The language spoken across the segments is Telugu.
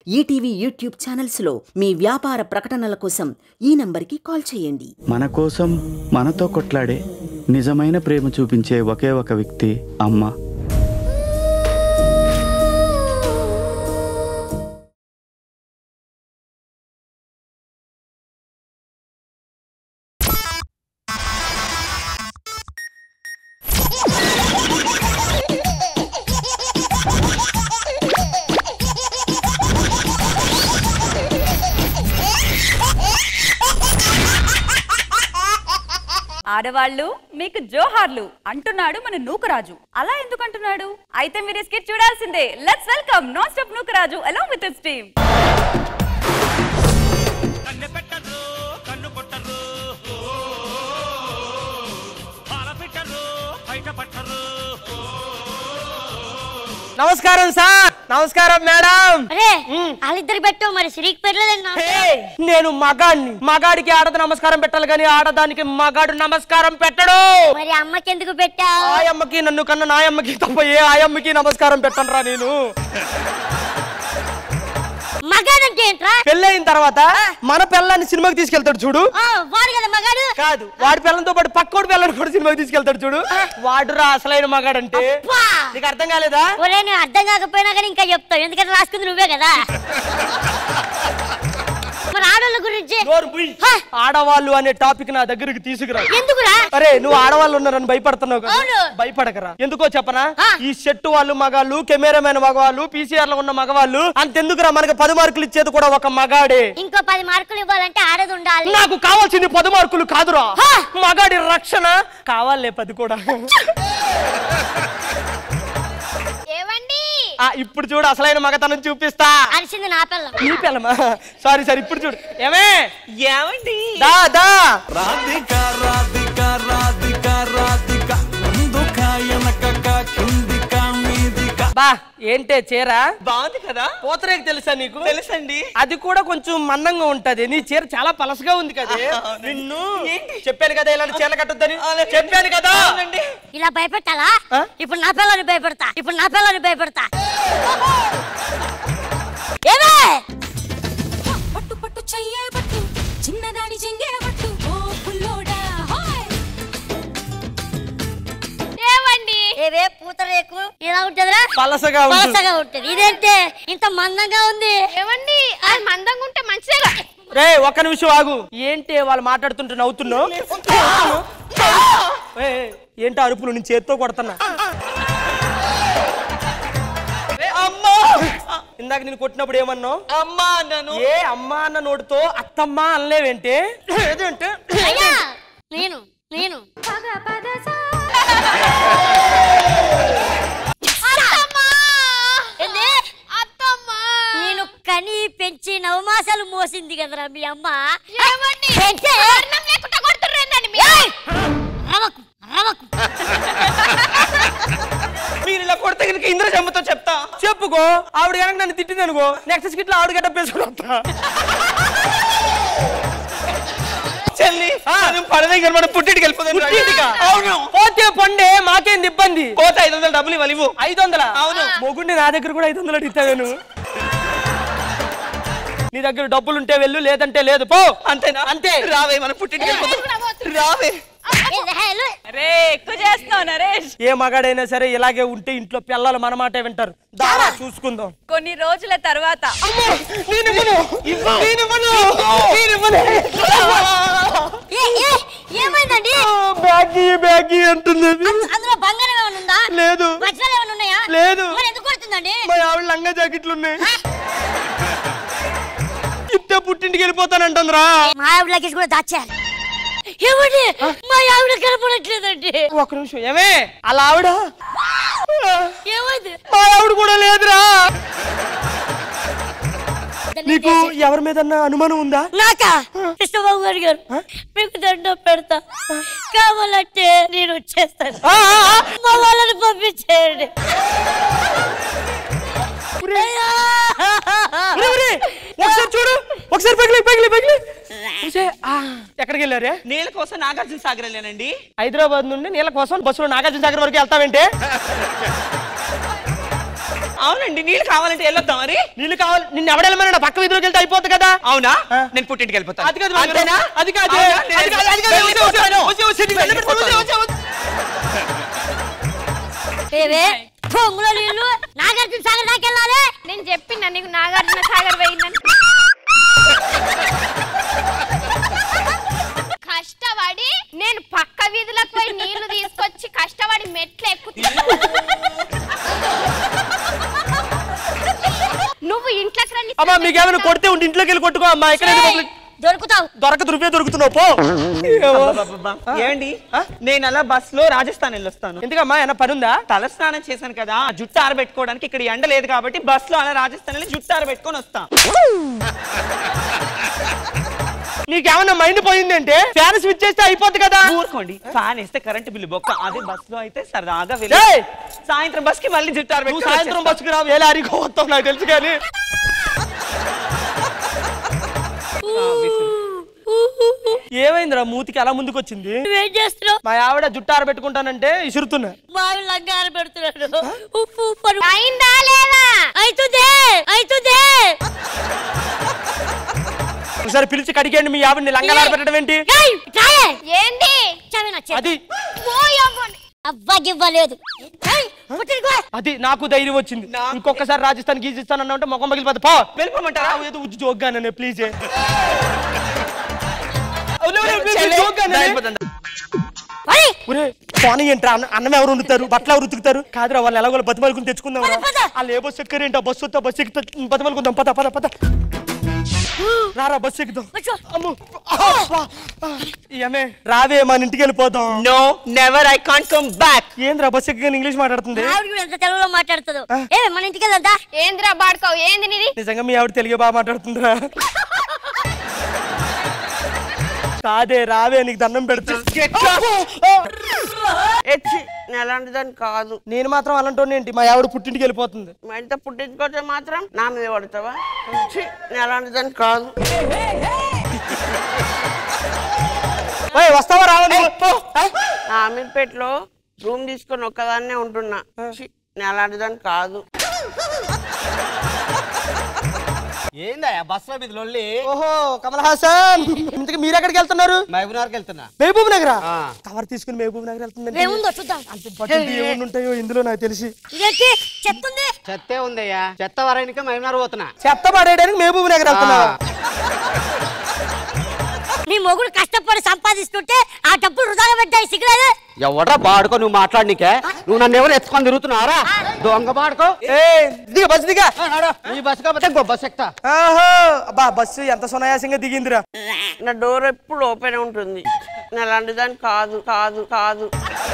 ఈటీవీ యూట్యూబ్ ఛానల్స్లో మీ వ్యాపార ప్రకటనల కోసం ఈ నంబర్కి కాల్ చేయండి మన కోసం మనతో కొట్లాడే నిజమైన ప్రేమ చూపించే ఒకే ఒక వ్యక్తి అమ్మ ఆడవాళ్ళు మీకు జోహార్లు అంటున్నాడు మన నూకరాజు అలా ఎందుకు అంటున్నాడు అయితే మీరు ఈ స్కిట్ చూడాల్సిందే let's welcome non stop Nookaraju along with his team కన్నె పెట్టరు కన్ను కొట్టరు పాల పెట్టరు బయట పట్టరు నమస్కారం సార్ నమస్కారం మేడం అరే వాళ్ళిద్దరు పెట్టు మరి సిరికి పెట్టలేదన్నా హే, నేను మగాడిని మగాడికి ఆడది నమస్కారం పెట్టాలి కానీ ఆడదానికి మగాడు నమస్కారం పెట్టడు మరి అమ్మకి ఎందుకు పెట్టావు ఆయమ్మకి నన్ను కన్న నాయమ్మకి తప్ప ఏ ఆయమ్మకి నమస్కారం పెట్టనురా నేను మగాడంటే ఏంట్రా పెళ్ళయిన తర్వాత మన పిల్లాన్ని సినిమాకి తీసుకెళ్తాడు చూడు ఆ, వాడు కదా మగాడు కాదు వాడి పిల్లలతో పాటు పక్కోడి పిల్లని కూడా సినిమాకి తీసుకెళ్తాడు చూడు వాడురా అసలైన మగాడంటే అబ్బా! నీకు అర్థం కాలేదా ఒరే నువ్వు అర్థం కాకపోయినా కానీ ఇంకా చెప్తావు ఎందుకంటే రాసుకుంది నువ్వే కదా మరి ఆడోళ్ళ గురించి నోరు మూయ్. హ! ఆడవాళ్ళు అనే టాపిక్ నా దగ్గరికి తీసుకురా ఎందుకురా అరే నువ్వు ఆడవాళ్ళు ఉన్నారని భయపడుతున్నావు కదా అవును. భయపడకరా ఎందుకో చెప్పనా ఆ. ఈ షెట్టు వాళ్ళు మగాళ్ళు కెమెరామెన్ మగవాళ్ళు పీసీఆర్ లో ఉన్న మగవాళ్ళు అంతెందుకురా మనకి పది మార్కులు ఇచ్చేది కూడా ఒక మగాడే ఇంకో పది మార్కులు ఇవ్వాలంటే ఆడది ఉండాలి నాకు కావాల్సింది పది మార్కులు కాదురా హా. మగాడి రక్షణ కావాలే పది కూడా ఏవండి ఆ, ఇప్పుడు చూడు అసలైన మగతనం చూపిస్తా అరిసింది నా పిల్ల నీ పిల్లమా సారీ సారీ ఇప్పుడు చూడు ఏమే ఏమండి దా దా రాధిక రాధిక రాధిక రాధిక ముందుక వెనకక కిందిక మీదిక బా ఏంటే చీర బాగుంది కదా పోతరేకి తెలుసా నీకు తెలుసండి అది కూడా కొంచెం మందంగా ఉంటది నీ చీర చాలా పలసగా ఉంది కదా నిన్ను చెప్పాను కదా ఇలాంటి చీర కట్టొద్దని చెప్పాను కదా ఇలా భయపెట్టాలా ఆ? ఇప్పుడు నా పిల్లని భయపెడతా ఇప్పుడు నా పిల్లని భయపెడతా ఏమే పట్టు పట్టు చెయ్యే పట్టు చిన్నదాని చెంగే పట్టు ఓ పుల్లోడా హాయ్ ఏమండి ఏవే పూతరేకు ఇలా ఉంటదిరా పలసగా ఉంటుంది పలసగా ఉంటది ఇదేంటే ఇంత మందంగా ఉంది ఏమండి అది మందంగా ఉంటే మంచిదేగా రే ఒక్క నిమిషం ఆగు ఏంటి వాళ్ళు మాట్లాడుతుంటే నవ్వుతున్నావు ఏయ్, ఏయ్, ఏంటి అరుపులు నేను చేత్తో కొడుతున్నా అమ్మా ఇందాక నేను కొట్టినప్పుడు ఏమన్నావు అమ్మా అన్నాను ఏ అమ్మా అన్న నోటితో అత్తమ్మ అనలేవేంటి ఏదంటే అయ్యా నేను నేను ఏంది? నేను కని పెంచి నవమాసాలు మోసింది కదరా మీ అమ్మ పెంచే. ఏయ్! రవకు రవకు మీరు ఇలా కొడితే కనుక ఇంద్రజమ్మతో చెప్తా చెప్పుకో ఆవిడ కనుక నన్ను తిట్టింది అనుకో నెక్స్ట్ స్కిట్ లో ఆవిడ గడ్డ పేసుకుని వస్తా చెల్లి మనం పడదే కానీ మనం పుట్టింటికి వెళ్ళిపోదాం పుట్టింటికా? అవును పోతే పండే మాకేంది ఇబ్బంది కోత ఐదు వందలు డబ్బులు ఇవ్వాలి ఇవ్వు. ఐదు వందల అవును. మొగుండి నా దగ్గర కూడా ఐదు వందలు అడుగుతాను నీ దగ్గర డబ్బులు ఉంటే వెళ్ళు లేదంటే లేదు పో అంతేనా అంతే. రావే మనం పుట్టింటికి వెళ్ళిపోదాం రావే ఏంది? హలో. అరే ఎక్కువ చేస్తున్నావు నరేష్ ఏ మగాడైనా సరే ఇలాగే ఉంటే ఇంట్లో పిల్లలు మన మాటే వింటారు దారా చూసుకుందాం కొన్ని రోజుల తర్వాత ఏ, ఏ, ఏమైందండి బ్యాగి బ్యాగి అంటుంది అది. అందులో బంగారం ఏమైనా ఉందా లేదు వజ్రాలు ఏమైనా ఉన్నాయా లేదు. మరి ఎందుకు కొడుతుందండి మా ఆవిడ లంగా జాకెట్లు ఉన్నాయి ఇట్టే పుట్టింటికి వెళ్ళిపోతానంటుందిరా మా ఆవిడ లగేజ్ కూడా దాచారు ఏమండి మా ఆవిడ కనపడట్లేదండి ఒక్క నిమిషం ఏమే అలా ఆవిడ ఏమైంది మా ఆవిడ కూడా లేదురా నీకు ఎవరి మీద అనుమానం ఉందా నాకా కృష్ణబాబు గారు గారు మీకు దండం పెడతా కావాలంటే నేను వచ్చేస్తాను ఆ, ఆ, ఆ. మా వాళ్ళని పంపించేయండి అయ్యా! ఒరే, ఒరే, ఒకసారి చూడు ఒకసారి పగిలి పగిలి పగిలి చూసే, ఆ, ఎక్కడికి వెళ్ళారే నీళ్ళ కోసం నాగార్జున సాగర్ వెళ్ళానండి హైదరాబాద్ నుండి నీళ్ళ కోసం బస్సులో నాగార్జున సాగర్ వరకు వెళ్తావేంటే అవునండి నీళ్ళు కావాలంటే వెళ్ళొద్దాం మరి నీళ్ళు కావాలి నిన్ను ఎవడెళ్ళమన్నా పక్క వీధిలోకి వెళ్తే అయిపోతుంది కదా అవునా ఆ. నేను పుట్టింటికి వెళ్ళిపోతాను అది కాదు మరి. అంతేనా? అది కాదు. అవునా? నేను అది కాదు, అది కాదు. వెళ్ళిపోతాను. వచ్చి, వచ్చి, వచ్చి, వెళ్ళి పెడతా, వచ్చి, వచ్చి, వచ్చి. ఏవే పొంగులో నీళ్ళు నాగార్జున సాగర్ దాకా వెళ్ళాలి నేను చెప్పిన నీకు నాగార్జున సాగర్ పోయిందని కష్టపడి నేను పక్క వీధులకు పోయి నీళ్లు తీసుకొచ్చి కష్టపడి మెట్లు ఎక్కుతున్నా నువ్వు ఇంట్లోకి రండి అమ్మా మీకేమైనా కొడితే ఉండి ఇంట్లోకి వెళ్ళి కొట్టుకో అమ్మా ఇక్కడ దొరుకుతావు దొరక దురిపే దొరుకుతున్నావు పో అబ్బబ్బబ్బా. ఏమండి నేను అలా బస్ లో రాజస్థాన్ వెళ్ళొస్తాను ఎందుకమ్మా ఏమైనా పని ఉందా తల స్నానం చేశాను కదా ఆ జుట్టు ఆరబెట్టుకోవడానికి ఇక్కడ ఎండ లేదు కాబట్టి బస్ లో అలా రాజస్థాన్ వెళ్ళి జుట్టు ఆరబెట్టుకొని వస్తాం నీకేమన్నా మైండ్ పోయిందంటే ఫ్యాన్ స్విచ్ చేస్తే అయిపోద్ది కదా ఊరుకోండి ఫ్యాన్ వేస్తే కరెంట్ బిల్లు బొక్క అదే బస్ లో అయితే సరదాగా వెళ్ళి ఏయ్! సాయంత్రం బస్ కి మళ్ళీ జుట్టు నువ్వు ఆరబెట్టుకొని సాయంత్రం వచ్చేస్తాం. బస్సుకు రా వేరే అరికో వస్తావు నాకు తెలుసు కానీ ఏమైందిరా మూతికి అలా ముందుకు వచ్చింది నువ్వేం చేస్తున్నావు మా ఆవిడ జుట్టు ఆరబెట్టుకుంటానంటే ఇసురుతున్నా మావి లంగారు పెడుతున్నాడు ఉప్పు ఉప్పు అని. అయిందా లేదా అయితుందే అయితుందే ఒకసారి పిలిచి కడిగండి మీ ఆవిడని లంగాలు ఆరబెట్టడం ఏంటి ఏయ్, రాయే. ఏంటి చావే నా చేతి. అది పోయవ్వండి. అవ్వగివ్వలేదు ఏయ్, పుట్టినకో. అది నాకు ధైర్యం వచ్చింది ఇంకొకసారి రాజస్థాన్ గీజిస్తాను అన్నా ఉంటే ముఖం పగిలిపోతే పో వెళ్ళిపోమంటారా ఏదో ఉజ్జు జోగ్గానే ప్లీజ్ చెల్లె, వెళ్ళిపోతాను. ఒరేయ్, ఒరే పోనీ ఏంట్రా అన్న అన్నం ఎవరు వండుతారు బట్టలు ఎవరు ఉతుకుతారు కాదురా వాళ్ళు ఎలాగో బతిమాలుకుని తెచ్చుకుందాం పద, పద. వాళ్ళు ఏ బస్సు ఎక్కరు ఏంటో బస్సు వస్తా బస్సు ఎక్కుతా బతిమాలుకుందాం పద పద పద రారా బస్సు ఎక్కుదాం కూర్చో. అమ్మో అబ్బా. ఏమే రావే మన ఇంటికి వెళ్ళిపోదాం no never I can't come back ఏంద్రా బస్సు ఎక్కగానే ఇంగ్లీష్ మాట్లాడుతుంది ఆవిడ కూడా ఎంత తెలుగులో మాట్లాడుతుందో ఏ మన ఇంటికి వెళ్దా ఏందిరా బాడుకోవు ఏంది నీది నిజంగా మీ ఆవిడ తెలుగే బాగా మాట్లాడుతుందిరా కాదే రావే నీకు దండం పెడితే ఎచ్చి నేను అలాంటి దాన్ని కాదు నేను మాత్రం అలాంటి ఏంటి మా ఆవిడ పుట్టింటికి వెళ్ళిపోతుంది మా ఇంత పుట్టించుకోతే మాత్రం నా మీద పడతావా ఛీ, నేను అలాంటి దాన్ని కాదు ఓయ్ వస్తావా రావా నువ్వు? పో. ఆ? నా అమీర్పేటలో రూమ్ తీసుకొని ఒక్కదాన్నే ఉంటున్నా ఛీ, నేను అలాంటి దాన్ని కాదు ఏందా బస్ లో మీద లొల్లి ఓహో కమల్ హాసన్ ఇంతకు మీరు ఎక్కడికి వెళ్తున్నారు మహబూబ్నగర్కి వెళ్తున్నా మహబూబ్ నగర్ ఆ. కవర్ తీసుకుని మహబూబ్ నగర్ వెళ్తుందండి ఏముందో చూద్దాం పట్టింది ఏముండి ఉంటాయో ఇందులో నాకు తెలిసి ఇదేంటి చెత్తుంది చెత్తే ఉందయ్యా చెత్త వరానికి మహబూబ్నగర్ పోతున్నా చెత్త పడేయడానికి మహబూబ్ నగర్ వెళ్తున్నా నీ మొగుడు కష్టపడి సంపాదిస్తుంటే ఆ డబ్బులు వృధాగా పెట్టాయి సిగ్గులేదు ఎవడ్రా బాడుకో నువ్వు మాట్లాడనీకే నువ్వు నన్ను ఎవరు ఎత్తుకొని తిరుగుతున్నారా దొంగ బాడుకో ఏ దిగ బస్ దిగా ఈ బస్సు కాకపోతే ఇంకో బస్ ఎక్కుతా ఆహో అబ్బా బస్సు ఎంత సునాయాసంగా దిగిందిరా నా డోర్ ఎప్పుడు ఓపెన్ ఉంటుంది నేను అలాంటి దాన్ని కాదు కాదు కాదు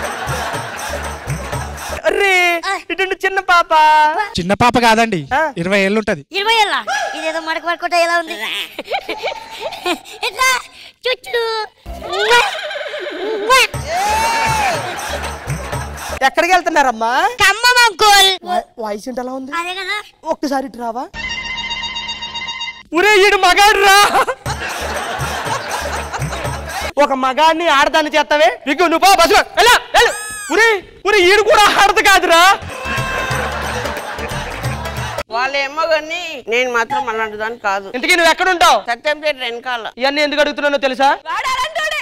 అరే ఇటు చిన్న పాప చిన్న పాప కాదండి ఆ. ఇరవై ఏళ్ళు ఉంటది ఇరవై ఏళ్ళ ఇదేదో మడక పడుకుంటే ఎలా ఉంది ఇట్లా చుట్టూ ఎక్కడికి వెళ్తున్నారమ్మా ఖమ్మం అంకుల్ వాయిస్ ఏంటి అలా ఉంది అదే కదా ఒక్కసారి ఇటు రావా ఉరే ఈడు మగాడు రా ఒక మగాడిని ఆడదాన్ని చేస్తావే విగ్గు నువ్వు పో బస్సు వెళ్ళు, వెళ్ళు. ఉరే ఉరే ఈడు కూడా ఆడదు కాదురా వాళ్ళేమో కానీ నేను మాత్రం అలాంటి దాన్ని కాదు ఇంతకీ నువ్వు ఎక్కడ ఉంటావు సత్యం పేరు వెనకాల ఇవన్నీ ఎందుకు అడుగుతున్నానో తెలుసా వాడు అలాంటోడే.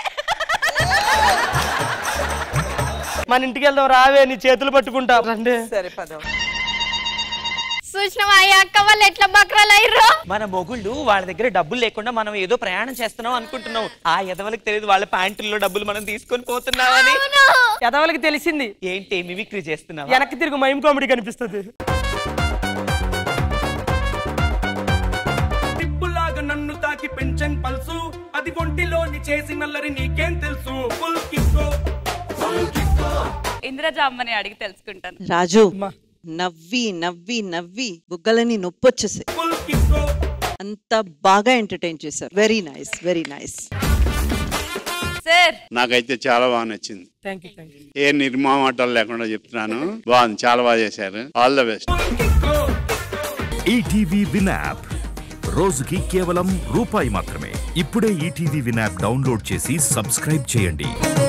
మన ఇంటికి వెళ్దాం రావే నీ చేతులు పట్టుకుంటా రండి సరే పదం చూసినావా ఈ అక్క వాళ్ళు ఎట్లా బక్రాలు అయ్యారో మన మొగుళ్ళు వాళ్ళ దగ్గర డబ్బులు లేకుండా మనం ఏదో ప్రయాణం చేస్తున్నాం అనుకుంటున్నాం ఆ ఎదవలకు తెలియదు వాళ్ళ ప్యాంటుల్లో డబ్బులు మనం తీసుకొని పోతున్నామని ఎదవలకి తెలిసింది ఏంటి మిమిక్రీ చేస్తున్నావా వెనక్కి తిరుగు మైమ్ కామెడీ కనిపిస్తుంది టిప్పులాగా నన్ను తాకి పెంచన్ పల్సు అది ఒంటిలోని చేసి నల్లరి నీకేం తెలుసు ఫుల్ కిక్కో ఫుల్ కిక్కో ఇంద్రజ అమ్మని అడిగి తెలుసుకుంటాను రాజు నవ్వి నవ్వి నవ్వి బుగ్గలని నొప్పొచ్చేసాయి ఫుల్ కిక్కో అంత బాగా ఎంటర్టైన్ చేశారు very nice very nice sir నాకైతే చాలా బాగా నచ్చింది థ్యాంక్ యూ థ్యాంక్ యూ ఏ నిర్మామాటాలు లేకుండా చెప్తున్నాను బాగుంది చాలా బాగా చేశారు all the best ETV win app రోజుకి కేవలం రూపాయి మాత్రమే ఇప్పుడే ఈటీవీ విన్ యాప్ డౌన్లోడ్ చేసి సబ్స్క్రైబ్ చేయండి